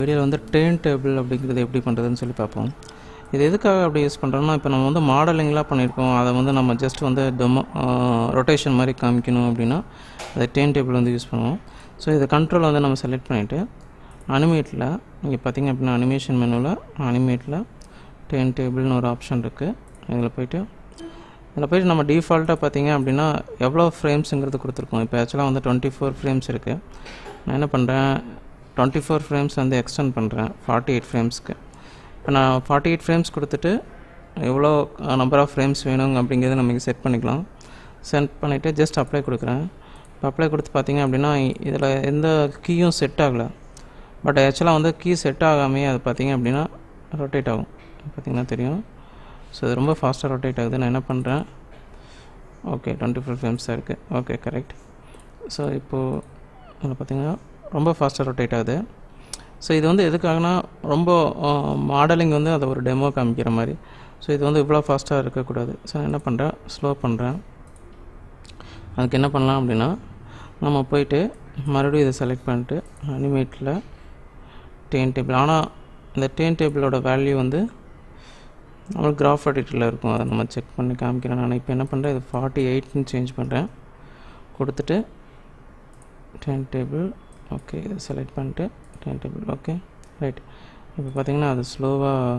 வீடியோவில் வந்து turn table அப்படிங்கிறது எப்படி பண்ணுறதுன்னு சொல்லி பார்ப்போம் இது எதுக்காக அப்படி யூஸ் பண்ணுறோம்னா இப்போ நம்ம வந்து மாடலிங்லாம் பண்ணியிருக்கோம் அதை வந்து நம்ம ஜஸ்ட் வந்து டெமோ ரொட்டேஷன் மாதிரி காமிக்கணும் அப்படின்னா அதை டேர்ன் டேபிள் வந்து யூஸ் பண்ணுவோம் ஸோ இதை கண்ட்ரோல் வந்து நம்ம செலக்ட் பண்ணிவிட்டு அனிமேட்டில் நீங்கள் பார்த்தீங்க அப்படின்னா அனிமேஷன் மெனுவில் அனிமேட்டில் டேர்ன் டேபிள்னு ஒரு ஆப்ஷன் இருக்குது இதில் போயிட்டு இதில் போயிட்டு நம்ம டிஃபால்ட்டாக பார்த்தீங்க அப்படின்னா எவ்வளோ ஃப்ரேம்ஸுங்கிறது கொடுத்துருக்கோம் இப்போ ஆக்சுவலாக வந்து டுவெண்ட்டி ஃபோர் ஃப்ரேம்ஸ் இருக்குது நான் என்ன பண்ணுறேன் டுவெண்ட்டி ஃபோர் ஃப்ரேம்ஸ் வந்து எக்ஸ்டெண்ட் பண்ணுறேன் ஃபார்ட்டி எயிட் ஃப்ரேம்ஸ்க்கு இப்போ நான் ஃபார்ட்டி எயிட் ஃப்ரேம்ஸ் கொடுத்துட்டு எவ்வளோ நம்பர் ஆஃப் ஃப்ரேம்ஸ் வேணும் அப்படிங்கிறத நம்ம செட் பண்ணிக்கலாம் செட் பண்ணிவிட்டு ஜஸ்ட் அப்ளை கொடுக்குறேன் இப்போ அப்ளை கொடுத்து பார்த்தீங்க அப்படின்னா இதில் எந்த கீயும் செட் ஆகலை பட் ஆக்சுவலாக வந்து கீ செட் ஆகாமே அது பார்த்தீங்க அப்படின்னா ரொட்டேட் ஆகும் பார்த்தீங்கன்னா தெரியும் ஸோ இது ரொம்ப ஃபாஸ்ட்டாக ரொட்டேட் ஆகுது நான் என்ன பண்ணுறேன் ஓகே டுவெண்ட்டி ஃபோர் ஃப்ரேம்ஸ் தான் இருக்குது ஓகே கரெக்ட் ஸோ இப்போது இதில் பார்த்தீங்கன்னா ரொம்ப ஃபாஸ்ட்டாக ரொட்டேட் ஆகுது ஸோ இது வந்து எதுக்காகனா ரொம்ப மாடலிங் வந்து அதை ஒரு டெமோ காமிக்கிற மாதிரி ஸோ இது வந்து இவ்வளோ ஃபாஸ்ட்டாக இருக்கக்கூடாது ஸோ நான் என்ன பண்ணுறேன் ஸ்லோ பண்ணுறேன் அதுக்கு என்ன பண்ணலாம் அப்படின்னா நம்ம போயிட்டு மறுபடியும் இதை செலக்ட் பண்ணிட்டு அனிமேட்டில் டேன் டேபிள் ஆனால் இந்த டேன் டேபிளோட வேல்யூ வந்து நம்மளுக்கு கிராஃப் எடிட்டரில் இருக்கும் அதை நம்ம செக் பண்ணி காமிக்கிறேன் நான் இப்போ என்ன பண்ணுறேன் இது ஃபார்ட்டி எயிட்னு சேஞ்ச் பண்ணுறேன் கொடுத்துட்டு டென் டேபிள் ஓகே இதை செலக்ட் பண்ணிட்டு டென் டேபிள் ஓகே ரைட் இப்போ பார்த்தீங்கன்னா அது ஸ்லோவாக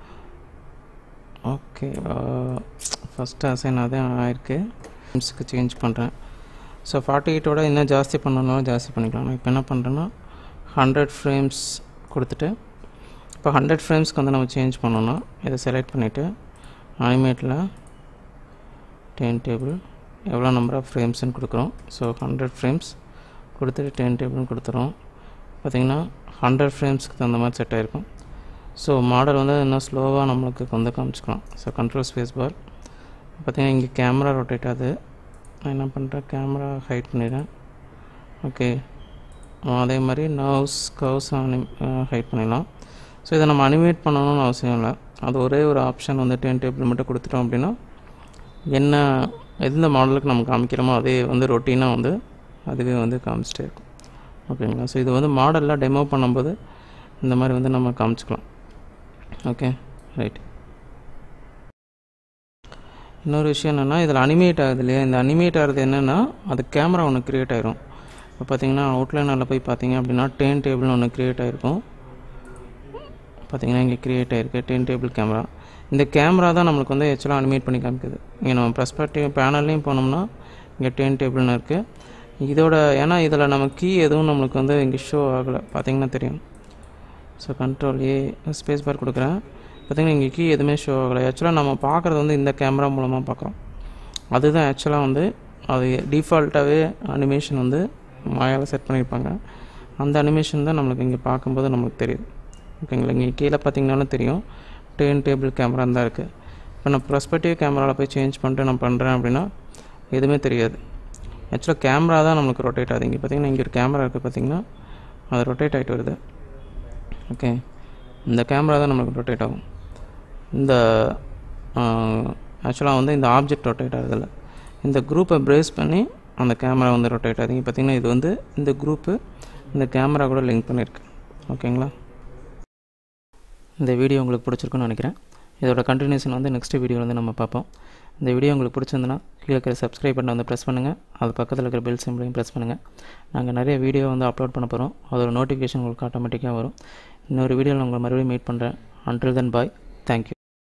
ஓகே ஃபஸ்ட்டு அசைன் அதே ஆயிருக்கு ஃப்ரேம்ஸுக்கு சேஞ்ச் பண்ணுறேன் ஸோ ஃபார்ட்டி எயிட்டோட இன்னும் ஜாஸ்தி பண்ணணும்னாலும் ஜாஸ்தி பண்ணிக்கலாம் நான் இப்போ என்ன பண்ணுறேன்னா ஹண்ட்ரட் ஃப்ரேம்ஸ் கொடுத்துட்டு இப்போ ஹண்ட்ரட் ஃப்ரேம்ஸ்க்கு வந்து நம்ம சேஞ்ச் பண்ணோன்னா இதை செலக்ட் பண்ணிவிட்டு அனிமேட்டில் டென் டேபிள் எவ்வளோ நம்பர் ஆஃப் ஃப்ரேம்ஸ்னு கொடுக்குறோம் ஸோ ஹண்ட்ரட் ஃப்ரேம்ஸ் கொடுத்துட்டு டென் டேபிள்னு கொடுத்துறோம் பார்த்திங்கன்னா ஹண்ட்ரட் ஃப்ரேம்ஸ்க்கு தகுந்த மாதிரி செட் ஆகிருக்கும் ஸோ மாடல் வந்து இன்னும் ஸ்லோவாக நம்மளுக்கு வந்து காமிச்சிக்கலாம் ஸோ கண்ட்ரோல் ஸ்பேஸ் பார் பார்த்திங்கன்னா இங்கே கேமரா ரொட்டேட் ஆகுது நான் என்ன பண்ணுறேன் கேமரா ஹைட் பண்ணிடுறேன் ஓகே அதே மாதிரி நர்வ்ஸ் கர்வ்ஸ் ஹைட் பண்ணிடலாம் ஸோ இதை நம்ம அனிமேட் பண்ணணும்னு அவசியம் இல்லை அது ஒரே ஒரு ஆப்ஷன் வந்து டென் டேபிள் மட்டும் கொடுத்துட்டோம் அப்படின்னா என்ன எந்த மாடலுக்கு நம்ம காமிக்கிறோமோ அதே வந்து ரொட்டீனாக வந்து அதுவே வந்து காமிச்சிட்டே இருக்கும் ஓகேங்களா ஸோ இது வந்து மாடலில் டெமோ பண்ணும்போது இந்த மாதிரி வந்து நம்ம காமிச்சிக்கலாம் ஓகே ரைட் இன்னொரு விஷயம் என்னென்னா இதில் அனிமேட் ஆகுது இல்லையா இந்த அனிமேட் ஆகிறது என்னென்னா அது கேமரா ஒன்று க்ரியேட் ஆயிரும் இப்போ பார்த்தீங்கன்னா அவுட்லைனரில் போய் பார்த்தீங்க அப்படின்னா டேன் டேபிள்னு ஒன்று க்ரியேட் ஆகிருக்கும் பார்த்தீங்கன்னா இங்கே க்ரியேட் ஆகிருக்கு டென் டேபிள் கேமரா இந்த கேமரா தான் நம்மளுக்கு வந்து ஆக்சுவலாக அனிமேட் பண்ணி காமிக்குது இங்கே நம்ம ப்ரெஸ்பெக்டிவ் பேனல்லையும் போனோம்னா இங்கே டென் டேபிள்னு இருக்குது இதோட ஏன்னா இதில் நம்ம கீ எதுவும் நம்மளுக்கு வந்து இங்கே ஷோ ஆகலை பார்த்தீங்கன்னா தெரியும் so control A space bar கொடுக்குறேன் பார்த்தீங்கன்னா இங்கே கீ எதுவுமே ஷோ ஆகலை ஆக்சுவலாக நம்ம பார்க்குறது வந்து இந்த கேமரா மூலமாக பார்க்குறோம் அதுதான் ஆக்சுவலாக வந்து அது டிஃபால்ட்டாகவே அனிமேஷன் வந்து மாயால் செட் பண்ணியிருப்பாங்க அந்த அனிமேஷன் தான் நம்மளுக்கு இங்கே பார்க்கும்போது நம்மளுக்கு தெரியுது ஓகேங்களா இங்கே கீழே பார்த்தீங்கனாலும் தெரியும் டேர்ன் டேபிள் கேமரா தான் இருக்குது இப்போ நான் ப்ரெஸ்பெக்டிவ் கேமராவில் போய் சேஞ்ச் பண்ணிட்டு நான் பண்ணுறேன் அப்படின்னா எதுவுமே தெரியாது ஆக்சுவலாக கேமரா தான் நம்மளுக்கு ரொட்டேட் ஆகுது இங்கே பார்த்தீங்கன்னா இங்கே ஒரு கேமரா இருக்குது பார்த்தீங்கன்னா அது ரொட்டேட் ஆகிட்டு வருது ஓகே இந்த கேமரா தான் நம்மளுக்கு ரொட்டேட் ஆகும் இந்த ஆக்சுவலாக வந்து இந்த ஆப்ஜெக்ட் ரொட்டேட் ஆகுதில்ல இந்த குரூப்பை பிரேஸ் பண்ணி அந்த கேமரா வந்து ரொட்டேட் ஆகுது இங்கே பார்த்தீங்கன்னா இது வந்து இந்த குரூப்பு இந்த கேமரா கூட லிங்க் பண்ணியிருக்கு ஓகேங்களா இந்த வீடியோ உங்களுக்கு பிடிச்சிருக்குன்னு நினைக்கிறேன் இதோட கண்டினியூஷன் வந்து நெக்ஸ்ட் வீடியோ வந்து நம்ம பார்ப்போம் இந்த வீடியோ உங்களுக்கு பிடிச்சிருந்துன்னா கீழே இருக்கிற சப்ஸ்கிரைப் பட்டனை வந்து ப்ரெஸ் பண்ணுங்கள் அது பக்கத்தில் இருக்கிற பெல் சிம்பிளையும் ப்ரெஸ் பண்ணுங்கள் நாங்கள் நிறைய வீடியோ வந்து அப்லோட் பண்ண போகிறோம் அதோட நோட்டிஃபிகேஷன் உங்களுக்கு ஆட்டோமேட்டிக்காக வரும் இன்னொரு வீடியோவில் உங்களை மறுபடியும் மீட் பண்ணுறேன் அன்டில் தென் பாய் தேங்க்யூ